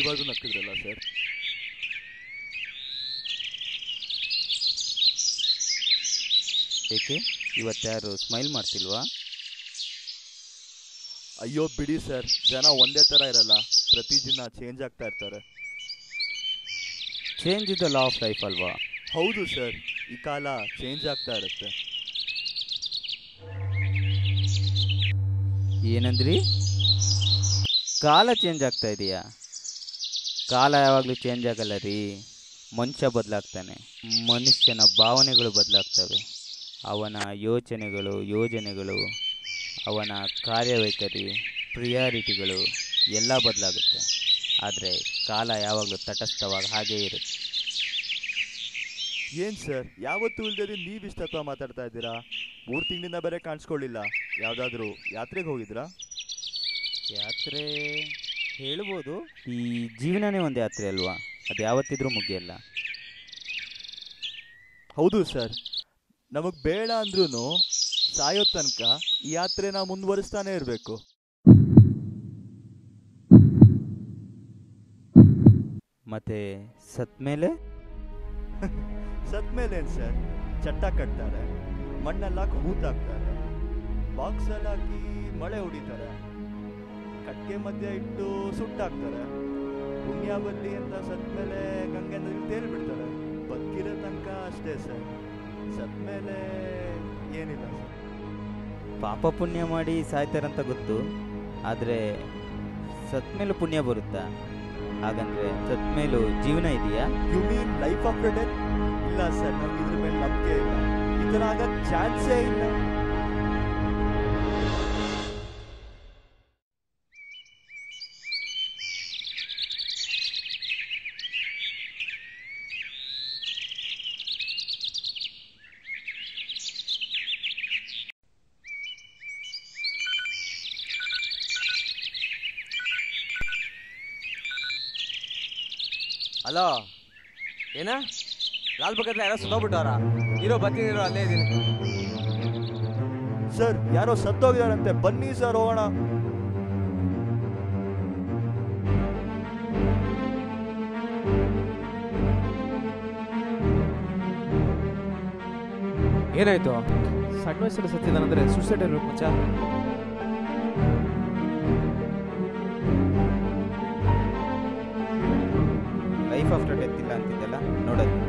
ಇವಾಗ ನಕ್ಕಿದ್ರಲ್ಲ ಸರ್ ಏಕೆ ಇವತ್ತ್ಯಾರು ಸ್ಮೈಲ್ ಮಾಡ್ತಿಲ್ವಾ ಅಯ್ಯೋ ಬಿಡಿ ಸರ್ ಜನ ಒಂದೇ ಥರ ಇರಲ್ಲ ಪ್ರತಿದಿನ ಚೇಂಜ್ ಆಗ್ತಾ ಇರ್ತಾರೆ change is the law of life ಅಲ್ವಾ ಹೌದು ಸರ್ ಈ ಕಾಲ ಚೇಂಜ್ ಆಗ್ತಾ ಇರುತ್ತೆ ಏನಂದ್ರಿ ಕಾಲ ಚೇಂಜ್ ಆಗ್ತಾ ಇದೆಯಾ ಕಾಲ ಯಾವಾಗಲೂ ಚೇಂಜ್ ಆಗಲ್ಲ ರೀ ಮನುಷ್ಯ ಬದಲಾಗ್ತಾನೆ ಮನುಷ್ಯನ ಭಾವನೆಗಳು ಬದಲಾಗ್ತವೆ ಅವನ ಯೋಚನೆಗಳು ಯೋಜನೆಗಳು ಅವನ ಕಾರ್ಯವೈಖರಿ ಪ್ರಿಯಾರಿಟಿಗಳು ಎಲ್ಲ ಬದಲಾಗುತ್ತೆ ಆದರೆ ಕಾಲ ಯಾವಾಗಲೂ ತಟಸ್ಥವಾಗಿ ಹಾಗೇ ಇರುತ್ತೆ ಏನ್ ಸರ್ ಯಾವತ್ತೂ ಇಲ್ದೇ ನೀವು ಇಷ್ಟತ್ವ ಮಾತಾಡ್ತಾ ಇದ್ದೀರಾ ಮೂರು ತಿಂಗಳಿಂದ ಬೇರೆ ಕಾಣಿಸ್ಕೊಳ್ಳಿಲ್ಲ ಯಾವುದಾದ್ರೂ ಯಾತ್ರೆಗೆ ಹೋಗಿದ್ರಾ ಯಾತ್ರೆ ಹೇಳ್ಬೋದು ಈ ಜೀವನನೇ ಒಂದು ಯಾತ್ರೆ ಅಲ್ವಾ ಅದು ಯಾವತ್ತಿದ್ರೂ ಮುಗಿಯಲ್ಲ ಹೌದು ಸರ್ ನಮಗೆ ಬೇಡ ಅಂದ್ರೂ ಸಾಯೋ ತನಕ ಈ ಯಾತ್ರೆನ ಮುಂದುವರಿಸ್ತಾನೆ ಇರಬೇಕು ಮತ್ತೆ ಸತ್ಮೇಲೆ ಸತ್ಮೇಲೇನು ಸರ್ ಚಟ್ಟ ಕಟ್ತಾರೆ ಮಣ್ಣಲ್ಲಾಕಿ ಹೂತಾಕ್ತಾರೆ ಬಾಕ್ಸಲ್ಲಿ ಹಾಕಿ ಮಳೆ ಹೊಡಿತಾರೆ ಕಟ್ಗೆ ಮಧ್ಯೆ ಇಟ್ಟು ಸುಟ್ಟಾಕ್ತಾರೆ ಪುಣ್ಯ ಬಲ್ಲಿ ಅಂತ ಸತ್ಮೇಲೆ ಗಂಗೆ ನದಿಗೆ ತೇಲ್ಬಿಡ್ತಾರೆ ಬದುಕಿರೋ ತನಕ ಅಷ್ಟೇ ಸರ್ ಸತ್ಮೇಲೆ ಏನಿಲ್ಲ ಸರ್ ಪಾಪ ಪುಣ್ಯ ಮಾಡಿ ಸಾಯ್ತಾರಂತ ಗೊತ್ತು ಆದರೆ ಸತ್ಮೇಲೂ ಪುಣ್ಯ ಬರುತ್ತಾ ಹಾಗಂದ್ರೆ ಸತ್ಮೇಲೂ ಜೀವನ ಇದೆಯಾ you mean life after death ಇಲ್ಲ ಸರ್ ನಮ್ಗೆ ಇದ್ರ ಮೇಲೆ ನಂಬಿಕೆ ಇಲ್ಲ ಈ ಥರ ಆಗಕ್ಕೆ ಚಾನ್ಸೇ ಇಲ್ಲ ಹಲೋ ಏನ ಲಾಲ್ ಬಗತ್ರ ಯಾರೋ ಸುತ್ತೋಗ್ಬಿಟ್ಟವ್ರ ಇರೋ ಬರ್ತೀನಿ ಇರೋ ಅಲ್ಲೇ ಇದ್ದೀನಿ ಸರ್ ಯಾರೋ ಸತ್ತೋಗಿದಾರಂತೆ ಬನ್ನಿ ಸರ್ ಹೋಗೋಣ ಏನಾಯ್ತು ಸಣ್ಣ ವಯಸ್ಸಲ್ಲಿ ಸತ್ತಿದಾನಂದ್ರೆ ಸೂಸೈಡ್ ಇರ್ಬೇಕು ಮುಂಚ ಲೈಫ್ ಆಫ್ಟರ್ ಡೆತ್ ಇಲ್ಲ ಅಂತಿದ್ದಲ್ಲ ನೋಡೋದು